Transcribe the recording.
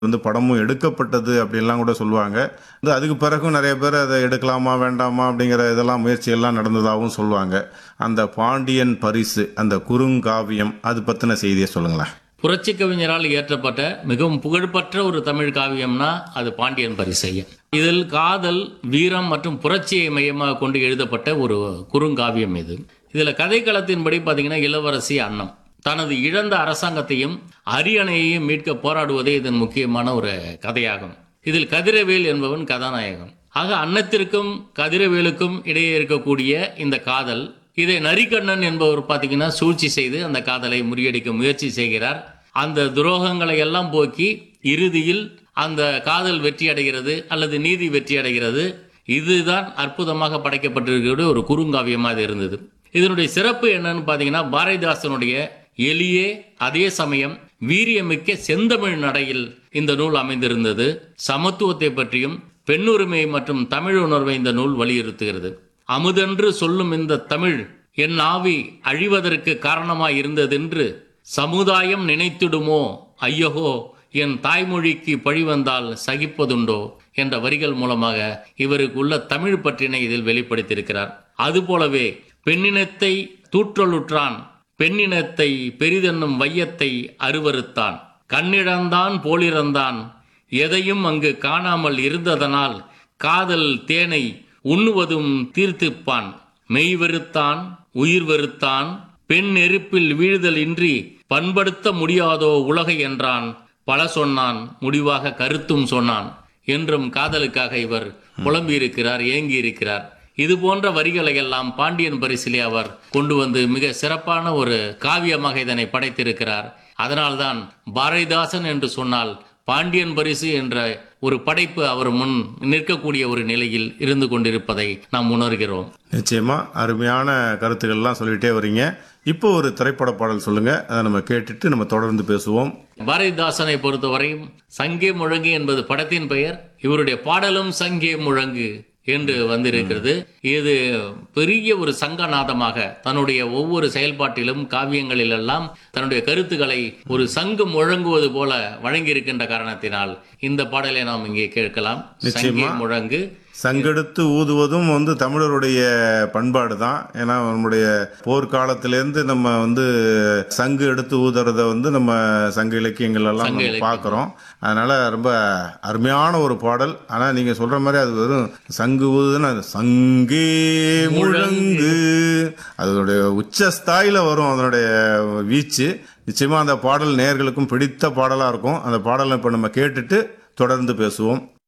வந்து படமும் எடுக்கப்பட்டது அப்படின்லாம் கூட சொல்லுவாங்க வந்து அதுக்கு பிறகும் நிறைய பேர் அதை எடுக்கலாமா வேண்டாமா அப்படிங்கிற இதெல்லாம் முயற்சியெல்லாம் நடந்ததாகவும் சொல்லுவாங்க அந்த பாண்டியன் பரிசு அந்த குறுங்காவியம் அது பற்றின செய்தியை சொல்லுங்களேன் புரட்சி கவிஞரால் இயற்றப்பட்ட மிகவும் புகழ்பெற்ற ஒரு தமிழ் காவியம்னா அது பாண்டியன் பரிசையன் இதில் காதல் வீரம் மற்றும் புரட்சியை மையமாக கொண்டு எழுதப்பட்ட ஒரு குறுங்காவியம் இது இதில் கதைக்களத்தின்படி பார்த்தீங்கன்னா இளவரசி அன்னம் தனது இழந்த அரசாங்கத்தையும் அரியணையையும் மீட்க போராடுவதே இதன் முக்கியமான ஒரு கதையாகும் இதில் கதிரவேல் என்பவன் கதாநாயகன் ஆக அன்னத்திற்கும் கதிரவேலுக்கும் இடையே இருக்கக்கூடிய இந்த காதல் இதை நரிக்கண்ணன் என்பவர் பார்த்தீங்கன்னா சூழ்ச்சி செய்து அந்த காதலை முறியடிக்க முயற்சி செய்கிறார் அந்த துரோகங்களை எல்லாம் போக்கி இறுதியில் அந்த காதல் வெற்றி அடைகிறது அல்லது நீதி வெற்றி அடைகிறது இதுதான் அற்புதமாக படைக்கப்பட்டிருக்கிற ஒரு குறுங்காவியமாக இது இருந்தது இதனுடைய சிறப்பு என்னன்னு பார்த்தீங்கன்னா பாரதிதாசனுடைய எளிய அதே சமயம் வீரியமிக்க செந்தமிழ் நடையில் இந்த நூல் அமைந்திருந்தது சமத்துவத்தை பற்றியும் பெண்ணுரிமை மற்றும் தமிழ் உணர்வை இந்த நூல் வலியுறுத்துகிறது அமுதென்று சொல்லும் இந்த தமிழ் என் ஆவி அழிவதற்கு காரணமாய் இருந்ததென்று சமுதாயம் நினைத்திடுமோ ஐயகோ என் தாய்மொழிக்கு பழி வந்தால் சகிப்பதுண்டோ என்ற வரிகள் மூலமாக இவருக்கு உள்ள தமிழ் பற்றினை இதில் வெளிப்படுத்தியிருக்கிறார் அதுபோலவே பெண்ணினத்தை தூற்றலுற்றான் பெண்ணினத்தை பெரிதென்னும் வையத்தை அருவருத்தான் கண்ணிழந்தான் போலிறந்தான் எதையும் அங்கு காணாமல் இருந்ததனால் காதல் தேனை உண்ணுவதும் தீர்த்திப்பான் மெய் வெறுத்தான் உயிர் வெறுத்தான் பெண் நெருப்பில் வீழுதல் இன்றி பண்படுத்த முடியாதோ உலகை என்றான் பல சொன்னான் முடிவாக கருத்தும் சொன்னான் என்றும் காதலுக்காக இவர் புலம்பியிருக்கிறார் ஏங்கியிருக்கிறார் இது போன்ற வரிகளை எல்லாம் பாண்டியன் பரிசிலே அவர் கொண்டு வந்து மிக சிறப்பான ஒரு காவியமாக இதனை படைத்திருக்கிறார் அதனால்தான் பாரதிதாசன் என்று சொன்னால் பாண்டியன் பரிசு என்ற ஒரு படைப்பு அவர் முன் நிற்கக்கூடிய ஒரு நிலையில் இருந்து கொண்டிருப்பதை நாம் உணர்கிறோம் நிச்சயமா அருமையான கருத்துக்கள்லாம் சொல்லிட்டே வரீங்க இப்போ ஒரு திரைப்பட பாடல் சொல்லுங்க அதை நம்ம கேட்டுட்டு நம்ம தொடர்ந்து பேசுவோம் பாரதிதாசனை பொறுத்தவரையும் சங்கே முழங்கு என்பது படத்தின் பெயர் இவருடைய பாடலும் சங்கே முழங்கு என்று வந்திருக்கிறது இது பெரிய ஒரு சங்கநாதமாக தன்னுடைய ஒவ்வொரு செயல்பாட்டிலும் காவியங்களிலெல்லாம் தன்னுடைய கருத்துக்களை ஒரு சங்கு முழங்குவது போல வழங்கியிருக்கின்ற காரணத்தினால் இந்த பாடலை நாம் இங்கே கேட்கலாம் சங்கே முழங்கு சங்கெடுத்து ஊதுவதும் வந்து தமிழருடைய பண்பாடு தான் ஏன்னா நம்முடைய போர்க்காலத்திலேருந்து நம்ம வந்து சங்கு எடுத்து ஊதுறத வந்து நம்ம சங்க இலக்கியங்கள் எல்லாம் சங்க நம்ம இலக்கியம். பார்க்குறோம் அதனால ரொம்ப அருமையான ஒரு பாடல் ஆனால் நீங்கள் சொல்ற மாதிரி அது வெறும் சங்கு ஊதுன்னா அது சங்கே முழங்கு அதனுடைய உச்ச ஸ்தாயில வரும் அதனுடைய வீச்சு நிச்சயமா அந்த பாடல் நேயர்களுக்கும் பிடித்த பாடலாக இருக்கும் அந்த பாடலை இப்போ நம்ம கேட்டுட்டு தொடர்ந்து பேசுவோம்